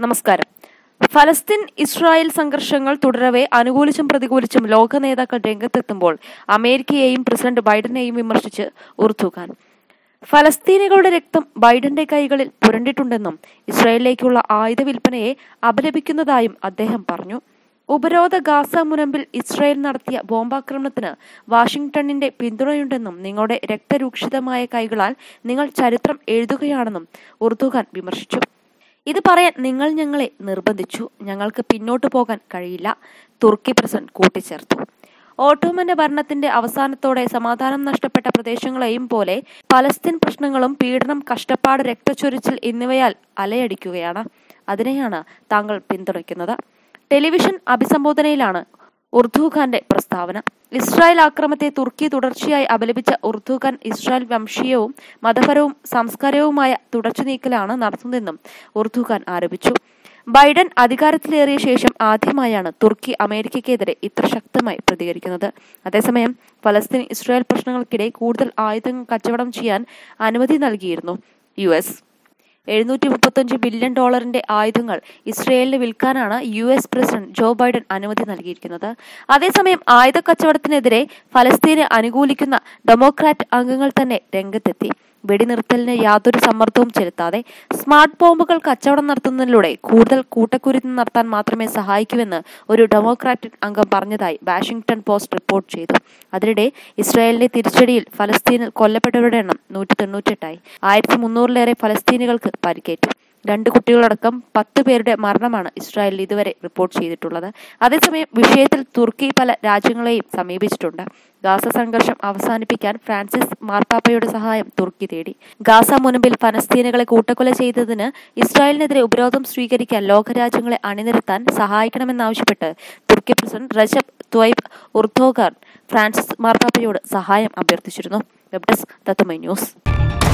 നമസ്കാരം ഫലസ്തീൻ ഇസ്രായേൽ സംഘർഷങ്ങൾ തുടരവെ അനുകൂലിച്ചും പ്രതികൂലിച്ചും ലോക നേതാക്കൾ രംഗത്തെത്തുമ്പോൾ അമേരിക്കയെയും പ്രസിഡന്റ് ബൈഡനെയും വിമർശിച്ച് ഉർദുഖാൻ ഫലസ്തീനികളുടെ രക്തം ബൈഡന്റെ കൈകളിൽ പുരണ്ടിട്ടുണ്ടെന്നും ഇസ്രായേലിലേക്കുള്ള ആയുധ വിൽപ്പനയെ അപലപിക്കുന്നതായും അദ്ദേഹം പറഞ്ഞു ഉപരോധ ഗാസ മുനമ്പിൽ ഇസ്രായേൽ നടത്തിയ ബോംബാക്രമണത്തിന് വാഷിംഗ്ടണിന്റെ പിന്തുണയുണ്ടെന്നും നിങ്ങളുടെ രക്തരൂക്ഷിതമായ കൈകളാൽ നിങ്ങൾ ചരിത്രം എഴുതുകയാണെന്നും ഉർദുഖാൻ വിമർശിച്ചു ഇത് പറയാൻ നിങ്ങൾ ഞങ്ങളെ നിർബന്ധിച്ചു ഞങ്ങൾക്ക് പിന്നോട്ടു പോകാൻ കഴിയില്ല തുർക്കി പ്രസിഡന്റ് കൂട്ടിച്ചേർത്തു ഓട്ടോമന്റെ ഭരണത്തിന്റെ അവസാനത്തോടെ സമാധാനം നഷ്ടപ്പെട്ട പ്രദേശങ്ങളെയും പോലെ പലസ്തീൻ പ്രശ്നങ്ങളും പീഡനം കഷ്ടപ്പാട് രക്തച്ചൊരിച്ചിൽ എന്നിവയാൽ അലയടിക്കുകയാണ് അതിനെയാണ് താങ്കൾ പിന്തുണയ്ക്കുന്നത് ടെലിവിഷൻ അഭിസംബോധനയിലാണ് ഉർദുഖാന്റെ പ്രസ്താവന ഇസ്രായേൽ ആക്രമത്തെ തുർക്കി തുടർച്ചയായി അപലപിച്ച ഉർദുഖാൻ ഇസ്രായേൽ വംശീയവും മതപരവും സംസ്കാരവുമായ തുടച്ചുനീക്കലാണ് നടത്തുന്നതെന്നും ഉർദുഖാൻ ആരോപിച്ചു ബൈഡൻ അധികാരത്തിലേറിയ ശേഷം ആദ്യമായാണ് തുർക്കി അമേരിക്കയ്ക്കെതിരെ ഇത്ര ശക്തമായി പ്രതികരിക്കുന്നത് അതേസമയം ഫലസ്തീൻ ഇസ്രായേൽ പ്രശ്നങ്ങൾക്കിടെ കൂടുതൽ ആയുധങ്ങൾ കച്ചവടം ചെയ്യാൻ അനുമതി നൽകിയിരുന്നു യു എസ് എഴുന്നൂറ്റി മുപ്പത്തഞ്ച് ബില്യൺ ഡോളറിന്റെ ആയുധങ്ങൾ ഇസ്രയേലിന് വിൽക്കാനാണ് U S president Joe Biden അനുമതി നൽകിയിരിക്കുന്നത് അതേസമയം ആയുധ കച്ചവടത്തിനെതിരെ ഫലസ്തീനെ അനുകൂലിക്കുന്ന ഡെമോക്രാറ്റ് അംഗങ്ങൾ തന്നെ രംഗത്തെത്തി വെടിനിർത്തലിന് യാതൊരു സമ്മർദ്ദവും ചെലുത്താതെ സ്മാർട്ട് ബോംബുകൾ കച്ചവടം നടത്തുന്നതിലൂടെ കൂടുതൽ കൂട്ടക്കുരുതി നടത്താൻ മാത്രമേ സഹായിക്കൂവെന്ന് ഒരു ഡെമോക്രാറ്റിക് അംഗം പറഞ്ഞതായി വാഷിംഗ്ടൺ പോസ്റ്റ് റിപ്പോർട്ട് ചെയ്തു അതിനിടെ ഇസ്രായേലിന്റെ തിരിച്ചടിയിൽ ഫലസ്തീനിൽ കൊല്ലപ്പെട്ടവരുടെ എണ്ണം നൂറ്റി തൊണ്ണൂറ്റെട്ടായി ആയിരത്തി മുന്നൂറിലേറെ ഫലസ്തീനികൾക്ക് പരിക്കേറ്റു രണ്ട് കുട്ടികളടക്കം പത്ത് പേരുടെ മരണമാണ് ഇസ്രായേലിൽ ഇതുവരെ റിപ്പോർട്ട് ചെയ്തിട്ടുള്ളത് അതേസമയം വിഷയത്തിൽ തുർക്കി പല രാജ്യങ്ങളെയും സമീപിച്ചിട്ടുണ്ട് ഗാസ സംഘർഷം അവസാനിപ്പിക്കാൻ ഫ്രാൻസിസ് മാർപ്പാപ്പയുടെ സഹായം തുർക്കി തേടി ഗാസ മുൻപിൽ ഫലസ്തീനുകളെ കൂട്ടക്കൊല ചെയ്തതിന് ഇസ്രായേലിനെതിരെ ഉപരോധം സ്വീകരിക്കാൻ ലോകരാജ്യങ്ങളെ അണിനിരത്താൻ സഹായിക്കണമെന്നാവശ്യപ്പെട്ട് തുർക്കി പ്രസിഡന്റ് റജബ് ത്വയ്ബ് ഉർദോഗാൻ ഫ്രാൻസിസ് മാർപ്പാപ്പയോട് സഹായം അഭ്യർത്ഥിച്ചിരുന്നു വെബ് ഡെസ്ക് തത്തുമൈ ന്യൂസ്